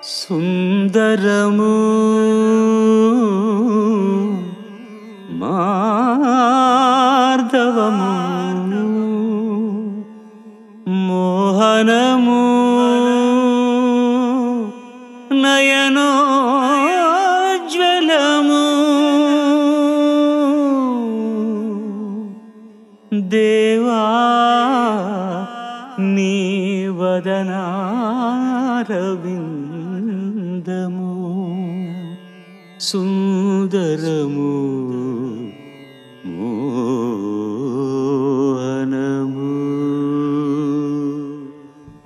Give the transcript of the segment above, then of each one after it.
సుందరము మార్దవము మోహనము నయనోజ్వలము దేవా నీ వదనారవిందము సుందరము మోహనము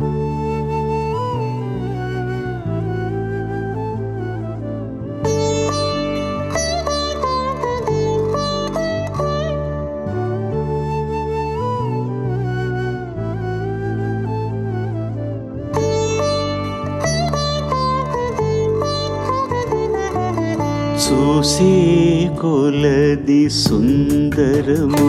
చూసే కొలది సుందరము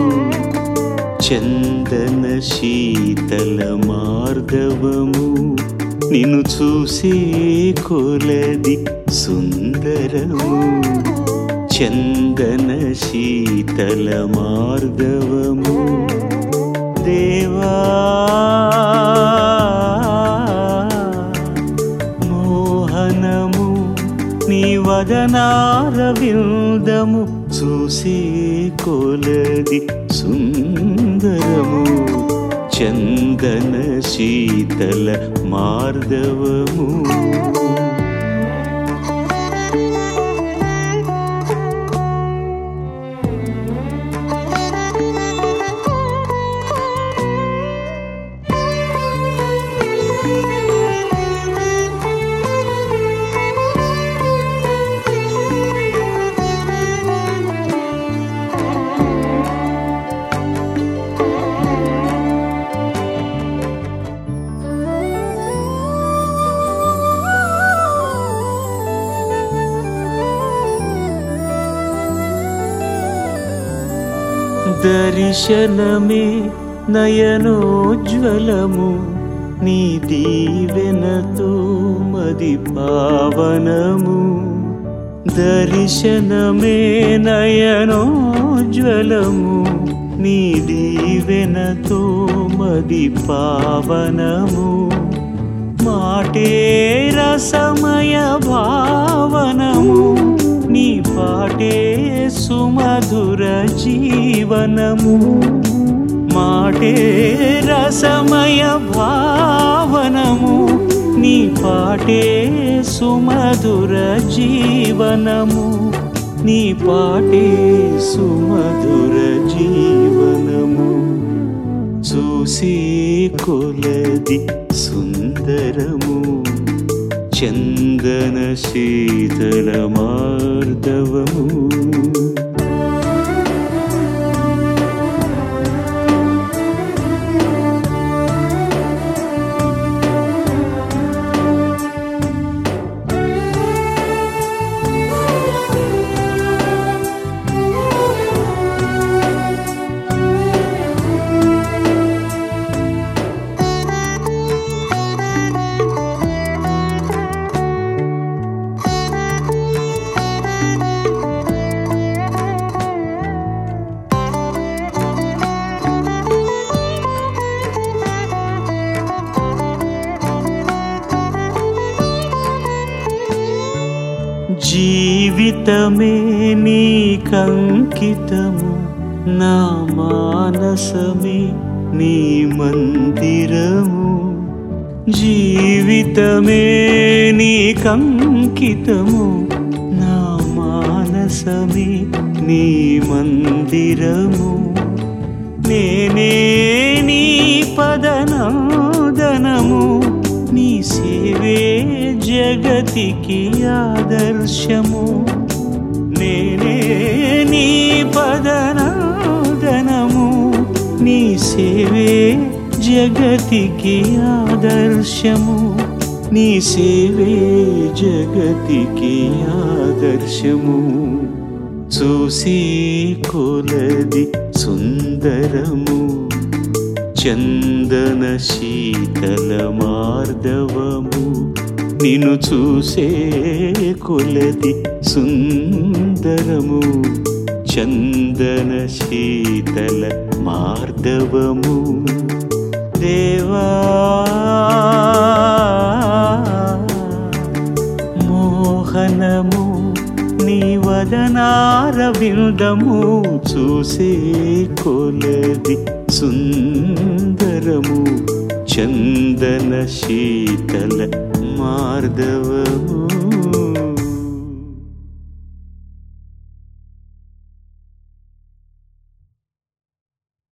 చందన శీతల మార్గవము నిన్ను చూసే కొలది సుందరము చందన శీతల మార్గవము దేవా మోహనము నీ వదనారవిందము చూసే కొలది సుందరము చందన శీతల మార్దవము దర్శనమే నయనోజ్వలము నీ దీవెనతో మది పావనము దర్శనమే నయనోజ్వలము నీ దీవెనతో మది పావనము మాటే రసమయ భావనము నీ పాటే సుమధుర జీవనము మాటే రసమయ భావనము నీ పాటే సుమధుర జీవనము నీ పాటే సుమధుర జీవనము చూసి కొలది సుందరము చందన శీతల మార్దవము జీవితమే నీకంకితము నా మానసమే నీ మందిరము జీవితమే నీకంకితము నా మానసమే నీ మందిరము నేనే నీ పదనాదనము నీ సేవే జగతికి ఆదర్శము నేనే నీ పదనాదనము నీ సేవే జగతికి ఆదర్శము నీ సేవే జగతికి ఆదర్శము చూసి కొలది సుందరము చందన శీతల మార్దవము నిన్ను చూసే కొలది సుందరము చందన శీతల మార్దవము దేవా మోహనము నీ వదనార విందము చూసే కొలది సుందరము చందన శీతల మార్దవము